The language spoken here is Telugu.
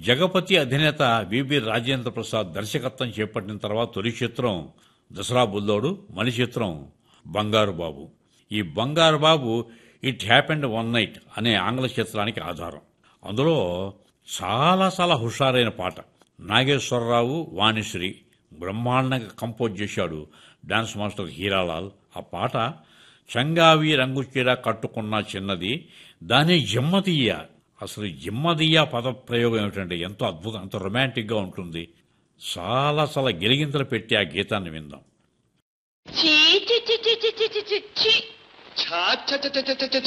జగపతి అధినేత విబి రాజేంద్ర ప్రసాద్ దర్శకత్వం చేపట్టిన తర్వాత తొలి చిత్రం దసరా బుల్లోడు మలి చిత్రం బంగారు బాబు ఈ Bangaru Babu it happened one night అనే ఆంగ్ల చిత్రానికి ఆధారం అందులో చాలా చాలా హుషారైన పాట నాగేశ్వరరావు వాణిశ్రీ బ్రహ్మాండంగా కంపోజ్ చేశాడు డాన్స్ మాస్టర్ హీరాలాల్ ఆ పాట చంగావి రంగు చీర కట్టుకున్న చిన్నది దాని జిమ్మదీయ అసలు జిమ్మదీయ పద ప్రయోగం ఏమిటంటే ఎంతో అద్భుతం ఎంతో రొమాంటిక్గా ఉంటుంది చాలా చాలా గిరిగింతలు పెట్టి ఆ గీతాన్ని విందాం చీ చీ చీ చీ చీ చీ చీ చీ ఛా, ఛ, ఛ, ఛ, ఛ, ఛ, ఛ,